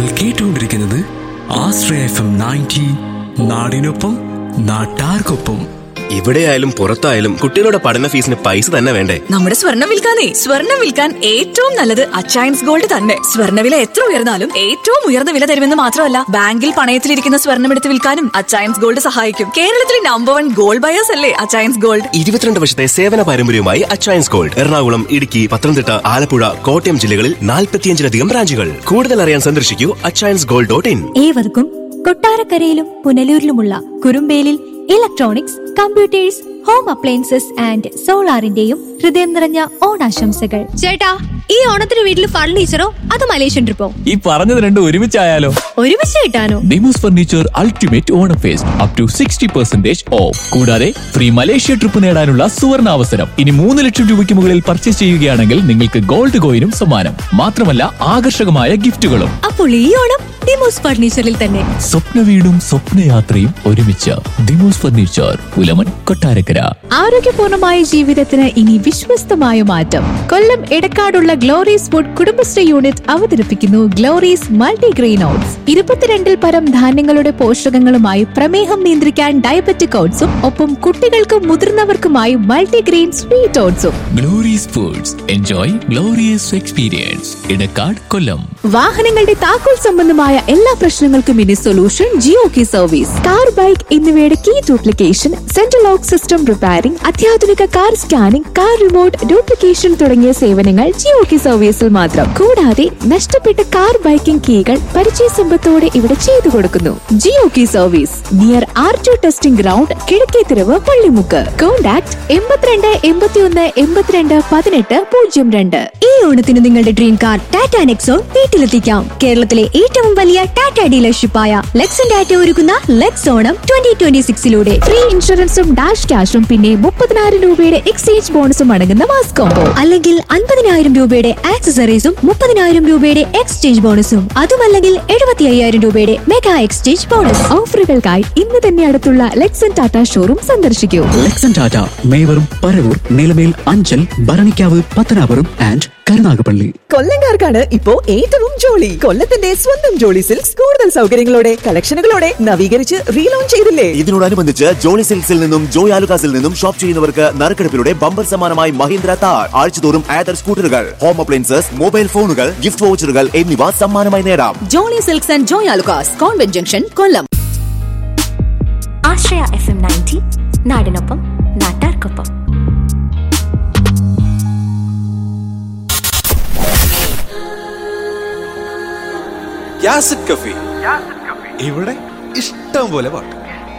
കേട്ടുകൊണ്ടിരിക്കുന്നത് ആശ്രയ F M ninety നാടിനൊപ്പം നാട്ടാർക്കൊപ്പം ഇവിടെയായാലും പുറത്തായാലും കുട്ടികളുടെ പഠന ഫീസിന് പൈസ തന്നെ വേണ്ടേ നമ്മുടെ സ്വർണം വിൽക്കാനേ സ്വർണം വിൽക്കാൻ ഏറ്റവും നല്ലത് അച്ചയൻസ് ഗോൾഡ് തന്നെ സ്വർണ്ണവില എത്ര ഉയർന്നാലും ഏറ്റവും ഉയർന്ന വില തരുമെന്ന് മാത്രമല്ല ബാങ്കിൽ പണയത്തിലിരിക്കുന്ന സ്വർണം എടുത്ത് വിൽക്കാനും അച്ചയൻസ് ഗോൾഡ് സഹായിക്കും കേരളത്തിലെ നമ്പർ വൺ ഗോൾഡ് ബയേഴ്സ് അല്ലേ അച്ചയൻസ് ഗോൾഡ് ഇരുപത്തിരണ്ട് വർഷത്തെ സേവന പാരമ്പര്യവുമായി അച്ചയൻസ് ഗോൾഡ് എറണാകുളം ഇടുക്കി പത്തനംതിട്ട ആലപ്പുഴ കോട്ടയം ജില്ലകളിൽ നാൽപ്പത്തിയഞ്ചിലധികം ബ്രാഞ്ചുകൾ കൂടുതൽ അറിയാൻ സന്ദർശിക്കൂ അച്ചയൻസ് ഗോൾഡ് ഡോട്ട് ഇൻ ഏവർക്കും കൊട്ടാരക്കരയിലും പുനലൂരിലുമുള്ള കുറുമ്പേലിൽ electronics computers home appliances and സോളാറിന്റെയും ഹൃദയം നിറഞ്ഞ ഓണാശംസകൾ ചേട്ടാ ഈ ഓണത്തിന് വീട്ടിൽ ഫർണിച്ചറോ അത് മലേഷ്യൻ ട്രിപ്പോ ഈ പറഞ്ഞത് രണ്ടും ഒരുമിച്ചായാലോ ഒരുമിച്ച് കിട്ടാനോ Dimos furniture ultimate Onam fest up to sixty percentage off കൂടാതെ ഫ്രീ മലേഷ്യ ട്രിപ്പ് നേടാനുള്ള സുവർണ അവസരം ഇനി മൂന്ന് ലക്ഷം രൂപയ്ക്ക് മുകളിൽ പർച്ചേസ് ചെയ്യുകയാണെങ്കിൽ നിങ്ങൾക്ക് ഗോൾഡ് കോയിനും സമ്മാനം മാത്രമല്ല ആകർഷകമായ ഗിഫ്റ്റുകളും അപ്പോൾ ഈ ഓണം ഡിമോസ് ഫർണിച്ചറിൽ തന്നെ സ്വപ്ന വീടും സ്വപ്നയാത്രയും ഒരുമിച്ച് ദിമോസ് ഫർണിച്ചർ പുലമൻ കൊട്ടാരക്കര ആരോഗ്യപൂർണമായ ജീവിതത്തിന് ഇനി വിശ്വസ്തമായ മാറ്റം കൊല്ലം എടക്കാടുള്ള ഗ്ലോറീസ് ഫുഡ് കുടുംബശ്രീ യൂണിറ്റ് അവതരിപ്പിക്കുന്നു ഗ്ലോറീസ് മൾട്ടിഗ്രെയിൻ ഓട്സ് ഇരുപത്തിരണ്ടിൽ പരം ധാന്യങ്ങളുടെ പോഷകങ്ങളുമായി പ്രമേഹം നിയന്ത്രിക്കാൻ ഡയബറ്റിക് ഓട്സും ഒപ്പം കുട്ടികൾക്കും മുതിർന്നവർക്കുമായി മൾട്ടിഗ്രെയിൻ സ്വീറ്റ് ഓട്സും Glory's foods enjoy glorious experience Edakkad Kollam വാഹനങ്ങളുടെ താക്കോൽ സംബന്ധമായ എല്ലാ പ്രശ്നങ്ങൾക്കും ഇനി solution Jio key service car bike എന്നിവയുടെ key duplication central lock system repairing അത്യാധുനിക car scanning car remote duplication തുടങ്ങിയ സേവനങ്ങൾ ജിയോ കി സർവീസിൽ മാത്രം കൂടാതെ നഷ്ടപ്പെട്ട കാർ ബൈക്കിംഗ് കീകൾ പരിചയ സമ്പത്തോടെ ഇവിടെ ചെയ്തു കൊടുക്കുന്നു Jio key service near R T testing ground Kizhakkethiruvu Pallimukku contact എൺപത്തിരണ്ട് എൺപത്തിയൊന്ന് എൺപത്തിരണ്ട് പതിനെട്ട് പൂജ്യം രണ്ട് ഈ ഓണത്തിന് നിങ്ങളുടെ ഡ്രീം കാർ ടാറ്റ നെക്സോൺ വീട്ടിലെത്തിക്കാം കേരളത്തിലെ ഏറ്റവും വലിയ ടാറ്റ ഡീലർഷിപ്പായ ലെക്സൺ ടാറ്റ ഒരുക്കുന്ന ലെക്സ് ഓണം ട്വന്റി ട്വന്റി സിക്സിലൂടെ ഫ്രീ ഇൻഷുറൻസും ഡാഷ് ക്യാഷും പിന്നെ മുപ്പതിനായിരം രൂപയുടെ എക്സ്ചേഞ്ച് ബോണസും അടങ്ങുന്ന മാസ് കോംബോ അല്ലെങ്കിൽ അൻപതിനായിരം രൂപയുടെ ആക്സസറീസും മുപ്പതിനായിരം രൂപയുടെ എക്സ്ചേഞ്ച് ബോണസും അതുമല്ലെങ്കിൽ എഴുപത്തി അയ്യായിരം രൂപയുടെ മെഗാ എക്സ്ചേഞ്ച് ബോണസ് ഓഫറുകൾക്കായി ഇന്ന് തന്നെ അടുത്തുള്ള ലെക്സൺ ടാറ്റ ഷോറൂം സന്ദർശിക്കൂ ലെക്സൺ ടാറ്റ മേവറും പരവൂർ നിലമേൽ അഞ്ചൽ ഭരണിക്കാവ് പത്തനാപുരം ആൻഡ് കരുനാഗപ്പള്ളി കൊല്ലംകാർക്കാണ് ഇപ്പോ ഏറ്റവും ജോളി കൊല്ലത്തിന്റെ സ്വന്തം ജോളി സിൽക്സ് കൂടുതൽ സൗകര്യങ്ങളോടെ കളക്ഷനുകളോടെ നവീകരിച്ച് റീലോഞ്ച് ചെയ്തില്ലേ ഇതിനോടനുബന്ധിച്ച് ജോളി സിൽക്സിൽ നിന്നും ജോയ് ആലുകാസിൽ നിന്നും ഷോപ്പ് ചെയ്യുന്നവർക്ക് നറുക്കെടുപ്പിലൂടെ ബമ്പർ സമ്മാനമായി മഹീന്ദ്ര താർ ആഴ്ചതോറും ആദർ സ്കൂട്ടറുകൾ ഹോം അപ്ലയൻസസ് മൊബൈൽ ഫോണുകൾ ഗിഫ്റ്റ് വൗച്ചറുകൾ എന്നിവ സമ്മാനമായി നേടാം Jolly silks and Joy Alukkas convent junction Kollam Ashraya F M ninety നാടിനൊപ്പം നാട്ടാർക്കൊപ്പം യാസിഡ് കഫി ഇവിടെ ഇഷ്ടം പോലെ പാട്ട്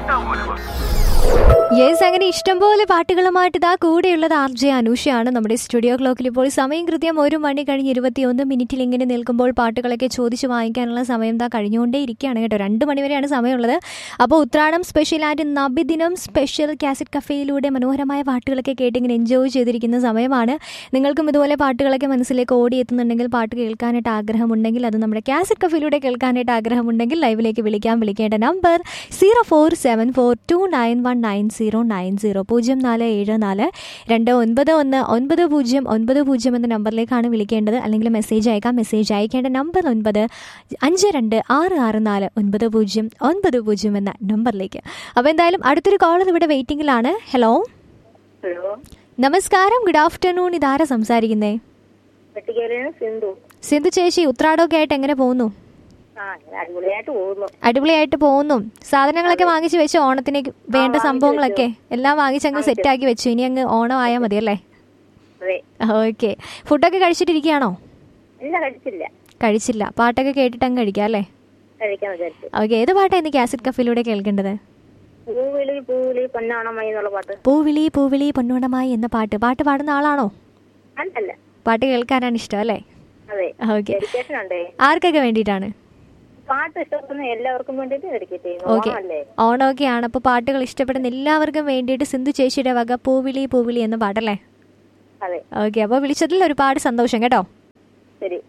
യെസ് അങ്ങനെ ഇഷ്ടംപോലെ പാട്ടുകളുമായിട്ട് ഇതാ കൂടെയുള്ളത് ആർ ജെ അനുഷയാണ് നമ്മുടെ സ്റ്റുഡിയോ ക്ലോക്കിൽ ഇപ്പോൾ സമയം കൃത്യം ഒരു മണി കഴിഞ്ഞ് ഇരുപത്തിയൊന്ന് മിനിറ്റിൽ ഇങ്ങനെ നിൽക്കുമ്പോൾ പാട്ടുകളൊക്കെ ചോദിച്ച് വാങ്ങിക്കാനുള്ള സമയം ഇതാ കഴിഞ്ഞുകൊണ്ടേ ഇരിക്കുകയാണ് കേട്ടോ രണ്ട് മണി വരെയാണ് സമയമുള്ളത് അപ്പോൾ Uthradam special and Nabidinam special cassette കഫേയിലൂടെ മനോഹരമായ പാട്ടുകളൊക്കെ കേട്ടിങ്ങനെ എൻജോയ് ചെയ്തിരിക്കുന്ന സമയമാണ് നിങ്ങൾക്കും ഇതുപോലെ പാട്ടുകളൊക്കെ മനസ്സിലേക്ക് ഓടിയെത്തുന്നുണ്ടെങ്കിൽ പാട്ട് കേൾക്കാനായിട്ട് ആഗ്രഹമുണ്ടെങ്കിൽ അത് നമ്മുടെ കാസറ്റ് കഫേയിലൂടെ കേൾക്കാനായിട്ട് ആഗ്രഹമുണ്ടെങ്കിൽ ലൈവിലേക്ക് വിളിക്കാൻ വിളിക്കേണ്ട number zero four seven four two nine one nine zero nine zero പൂജ്യം നാല് ഏഴ് നാല് രണ്ട് ഒൻപത് ഒന്ന് ഒൻപത് പൂജ്യം ഒൻപത് പൂജ്യം എന്ന നമ്പറിലേക്കാണ് വിളിക്കേണ്ടത് അല്ലെങ്കിൽ മെസ്സേജ് അയക്കാം മെസ്സേജ് അയക്കേണ്ട നമ്പർ ഒൻപത് അഞ്ച് രണ്ട് ആറ് ആറ് നാല് ഒൻപത് പൂജ്യം ഒൻപത് പൂജ്യം എന്ന നമ്പറിലേക്ക് അപ്പോൾ എന്തായാലും അടുത്തൊരു കോളർ ഇവിടെ വെയിറ്റിംഗിലാണ് ഹലോ ഹലോ നമസ്കാരം ഗുഡ് ആഫ്റ്റർനൂൺ ഇതാരാ സംസാരിക്കുന്നേ വെട്ടിക്കരയാണ് സിന്ധു സിന്ധു ചേച്ചി ഉത്രാടമൊക്കെ ആയിട്ട് എങ്ങനെ പോകുന്നു ആ ഇങ്ങനെ അടിപൊളിയായിട്ട് പോകുന്നു അടിപൊളിയായിട്ട് പോകുന്നു സാധനങ്ങളൊക്കെ വാങ്ങിച്ച് വെച്ച് ഓണത്തിനേക്ക് വേണ്ട വാങ്ങിച്ച് സംഭവങ്ങളൊക്കെ എല്ലാം വാങ്ങിച്ച് അങ്ങ് സെറ്റ് ആക്കി വെച്ചു ഇനി അങ്ങ് ഓണം ആയാൽ മതി അല്ലേ അതെ ഓക്കെ ഫുഡൊക്കെ കഴിച്ചിട്ടിരിക്കുകയാണോ ഇല്ല കഴിച്ചില്ല കഴിച്ചില്ല പാട്ടൊക്കെ കേട്ടിട്ട് അങ്ങ് കഴിക്കാം അല്ലേ കഴിക്കാൻ വിചാരിച്ചു ഓക്കെ ഏത് പാട്ടാണ് ഇന്ന് കാസറ്റ് കഫിലൂടെ കേൾക്കേണ്ടത് പൂവിളി പൂവിളി പൊന്നാണമായി എന്നുള്ള പാട്ട് പൂവിളി പൂവിളി പൊന്നോണമായി എന്ന പാട്ട് പാട്ട് പാടുന്ന ആളാണോ അല്ലല്ല പാട്ട് കേൾക്കാനാണ് ഇഷ്ടം അല്ലേ അതെ ഓക്കെ ഡെഡിക്കേഷൻ ഉണ്ടേ ആർക്കൊക്കെ വേണ്ടിയിട്ടാണ് പാട്ട് ഇഷ്ടപ്പെടുന്ന എല്ലാവർക്കും വേണ്ടിയിട്ട് ഡെഡിക്കേറ്റ് ചെയ്യുന്നു ഓക്കെ ഓണമല്ലേ ഓണമൊക്കെയാണ് അപ്പോൾ പാട്ടുകൾ ഇഷ്ടപ്പെടുന്ന എല്ലാവർക്കും വേണ്ടിയിട്ട് സിന്ധു ചേച്ചിയുടെ വക പൂവിളി പൂവിളി എന്ന പാട്ടല്ലേ അതെ ഓക്കെ അപ്പോൾ വിളിച്ചതിൽ ഒരുപാട് സന്തോഷം കേട്ടോ ശരി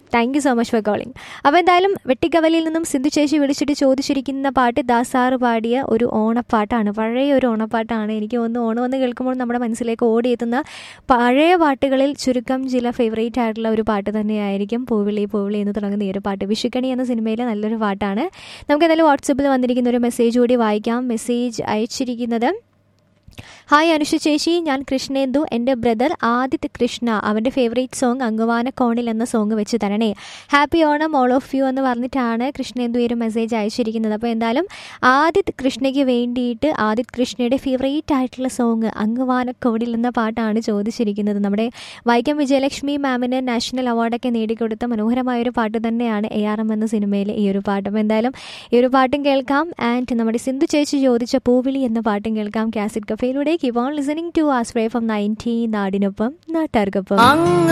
thank you so much for calling അപ്പോൾ എന്തായാലും വെട്ടിക്കവലിൽ നിന്നും സിന്ധു ചേച്ചി വിളിച്ചിട്ട് ചോദിച്ചിരിക്കുന്ന പാട്ട് ദാസാറ് പാടിയ ഒരു ഓണപ്പാട്ടാണ് പഴയ ഒരു ഓണപ്പാട്ടാണ് എനിക്ക് തോന്നുന്നു ഓണം എന്ന് കേൾക്കുമ്പോൾ നമ്മുടെ മനസ്സിലേക്ക് ഓടിയെത്തുന്ന പഴയ പാട്ടുകളിൽ ചുരുക്കം ചില ഫേവറേറ്റ് ആയിട്ടുള്ള ഒരു പാട്ട് തന്നെയായിരിക്കും പൂവിളി പൂവിളി എന്ന് തുടങ്ങുന്ന ഈ ഒരു പാട്ട് വിഷുക്കണി എന്ന സിനിമയിലെ നല്ലൊരു പാട്ടാണ് നമുക്ക് എന്തായാലും വാട്സപ്പിൽ വന്നിരിക്കുന്ന ഒരു മെസ്സേജ് കൂടി വായിക്കാം മെസ്സേജ് അയച്ചിരിക്കുന്നത് ഹായ് അനുഷ ചേച്ചി ഞാൻ കൃഷ്ണേന്ദു എൻ്റെ ബ്രദർ ആദിത്യ കൃഷ്ണ അവൻ്റെ ഫേവറേറ്റ് സോങ് അങ്കുവാന കോണിൽ എന്ന സോങ് വെച്ച് തരണേ happy Onam all of you എന്ന് പറഞ്ഞിട്ടാണ് കൃഷ്ണേന്ദു ഈ ഒരു മെസ്സേജ് അയച്ചിരിക്കുന്നത് അപ്പോൾ എന്തായാലും ആദിത്യ കൃഷ്ണയ്ക്ക് വേണ്ടിയിട്ട് ആദിത്യ കൃഷ്ണയുടെ ഫേവറേറ്റ് ആയിട്ടുള്ള സോങ് അങ്കുവാന കോണിൽ എന്ന പാട്ടാണ് ചോദിച്ചിരിക്കുന്നത് നമ്മുടെ വൈക്കം വിജയലക്ഷ്മി മാമിന് നാഷണൽ അവാർഡൊക്കെ നേടിക്കൊടുത്ത മനോഹരമായ ഒരു പാട്ട് തന്നെയാണ് എ ആർ എം എന്ന സിനിമയിലെ ഈ ഒരു പാട്ട് അപ്പോൾ എന്തായാലും ഈ ഒരു പാട്ടും കേൾക്കാം ആൻഡ് നമ്മുടെ സിന്ധു ചേച്ചി ചോദിച്ച പൂവിളി എന്ന പാട്ടും കേൾക്കാം കാസിറ്റ് കഫേയിലൂടെ കീപ് ഓൺ ലിസണിംഗ് ടു ആസ്ട്രേ ഫ്രം നയൻറ്റി നാടിനൊപ്പം നാട്ടാർക്കൊപ്പം